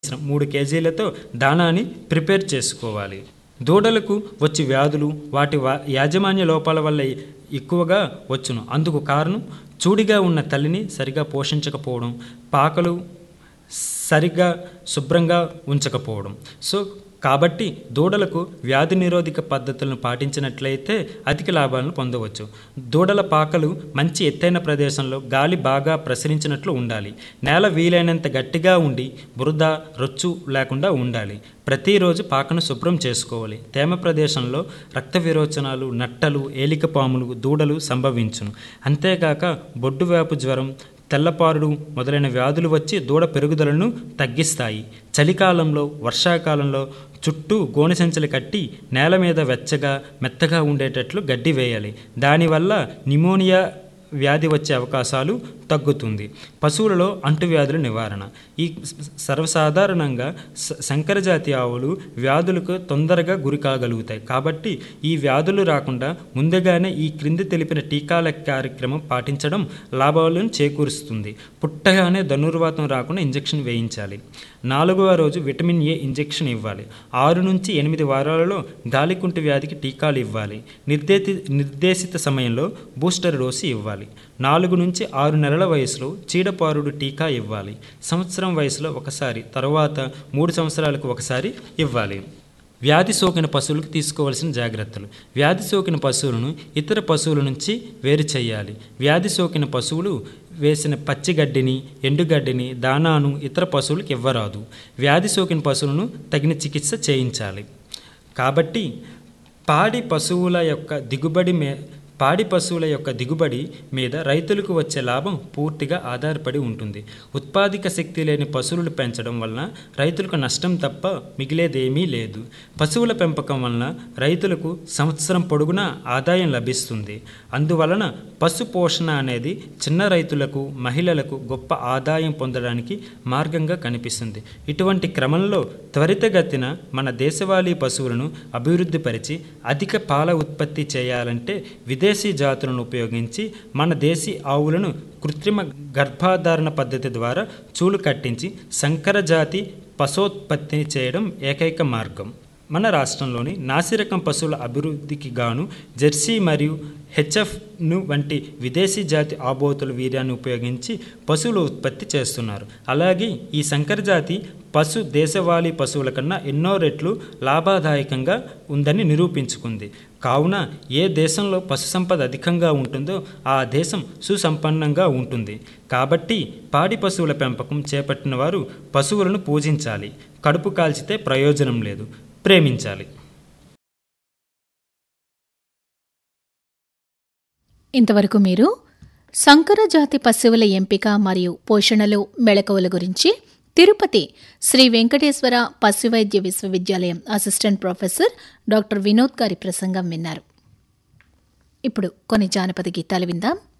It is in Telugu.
మూడు కేజీలతో దానాన్ని ప్రిపేర్ చేసుకోవాలి దూడలకు వచ్చి వ్యాధులు వాటి వా- యాజమాన్య లోపాల వల్ల ఎక్కువగా వచ్చును అందుకు కారణం చూడిగా ఉన్న తల్లిని సరిగా పోషించకపోవడం పాకలు సరిగ్గా శుభ్రంగా ఉంచకపోవడం సో కాబట్టి దూడలకు వ్యాధి నిరోధక పద్ధతులను పాటించినట్లయితే అధిక లాభాలను పొందవచ్చు దూడల పాకలు మంచి ఎత్తైన ప్రదేశంలో గాలి బాగా ప్రసరించినట్లు ఉండాలి నేల వీలైనంత గట్టిగా ఉండి బురద రొచ్చు లేకుండా ఉండాలి ప్రతిరోజు పాకను శుభ్రం చేసుకోవాలి తేమ ప్రదేశంలో రక్త విరోచనాలు నట్టలు ఏలికపాములు దూడలు సంభవించును అంతేకాక బొడ్డువేపు జ్వరం తెల్లపారుడు మొదలైన వ్యాధులు వచ్చి దూడ పెరుగుదలను తగ్గిస్తాయి చలికాలంలో వర్షాకాలంలో చుట్టూ గోనె సంచులు కట్టి నేల మీద వెచ్చగా మెత్తగా ఉండేటట్లు గడ్డి వేయాలి దానివల్ల నిమోనియా వ్యాధి వచ్చే అవకాశాలు తగ్గుతుంది పశువులలో అంటువ్యాధుల నివారణ ఈ స- సర్వసాధారణంగా స- సంకరజాతి ఆవులు వ్యాధులకు తొందరగా గురి కాగలుగుతాయి కాబట్టి ఈ వ్యాధులు రాకుండా ముందుగానే ఈ క్రింది తెలిపిన టీకాల కార్యక్రమం పాటించడం లాభాలను చేకూరుస్తుంది పుట్టగానే ధనుర్వాతం రాకుండా ఇంజెక్షన్ వేయించాలి నాలుగవ రోజు విటమిన్ ఏ ఇంజెక్షన్ ఇవ్వాలి ఆరు నుంచి ఎనిమిది వారాలలో గాలికుంటు వ్యాధికి టీకాలు ఇవ్వాలి నిర్దేశి నిర్దేశిత సమయంలో బూస్టర్ డోసు ఇవ్వాలి నాలుగు నుంచి ఆరు నెలల వయసులో చీడపారుడు టీకా ఇవ్వాలి సంవత్సరం వయసులో ఒకసారి తర్వాత మూడు సంవత్సరాలకు ఒకసారి ఇవ్వాలి వ్యాధి సోకిన పశువులకు తీసుకోవాల్సిన జాగ్రత్తలు వ్యాధి సోకిన పశువులను ఇతర పశువుల నుంచి వేరు చేయాలి వ్యాధి సోకిన పశువులు వేసిన పచ్చిగడ్డిని ఎండుగడ్డిని దానాను ఇతర పశువులకు ఇవ్వరాదు వ్యాధి సోకిన పశువులను తగిన చికిత్స చేయించాలి కాబట్టి పాడి పశువుల యొక్క దిగుబడి మే పాడి పశువుల యొక్క దిగుబడి మీద రైతులకు వచ్చే లాభం పూర్తిగా ఆధారపడి ఉంటుంది ఉత్పాదిక శక్తి లేని పశువులు పెంచడం వలన రైతులకు నష్టం తప్ప మిగిలేదేమీ లేదు పశువుల పెంపకం వలన రైతులకు సంవత్సరం పొడుగునా ఆదాయం లభిస్తుంది అందువలన పశు పోషణ అనేది చిన్న రైతులకు మహిళలకు గొప్ప ఆదాయం పొందడానికి మార్గంగా కనిపిస్తుంది ఇటువంటి క్రమంలో త్వరితగతిన మన దేశవాళీ పశువులను అభివృద్ధిపరిచి అధిక పాల ఉత్పత్తి చేయాలంటే విదేశీ జాతులను ఉపయోగించి మన దేశీ ఆవులను కృత్రిమ గర్భాధారణ పద్ధతి ద్వారా చూలు కట్టించి సంకర జాతి పశోత్పత్తిని చేయడం ఏకైక మార్గం మన రాష్ట్రంలోని నాసిరకం పశువుల అభివృద్ధికి గాను జెర్సీ మరియు హెచ్ఎఫ్ను వంటి విదేశీ జాతి ఆబోతుల వీర్యాన్ని ఉపయోగించి పశువుల ఉత్పత్తి చేస్తున్నారు అలాగే ఈ సంకర జాతి పశు దేశవాళీ పశువుల కన్నా ఎన్నో రెట్లు లాభదాయకంగా ఉందని నిరూపించుకుంది కావున ఏ దేశంలో పశు సంపద అధికంగా ఉంటుందో ఆ దేశం సుసంపన్నంగా ఉంటుంది కాబట్టి పాడి పశువుల పెంపకం చేపట్టిన వారు పశువులను పూజించాలి కడుపు కాల్చితే ప్రయోజనం లేదు ప్రేమించాలి ఇంతవరకు మీరు సంకర జాతి పశువుల ఎంపిక మరియు పోషణలో మెళకువల గురించి తిరుపతి శ్రీ వెంకటేశ్వర పశు వైద్య విశ్వవిద్యాలయం అసిస్టెంట్ ప్రొఫెసర్ డాక్టర్ వినోద్ గారి ప్రసంగం విన్నారు ఇప్పుడు కొన్ని జానపద గీతాలు విందాం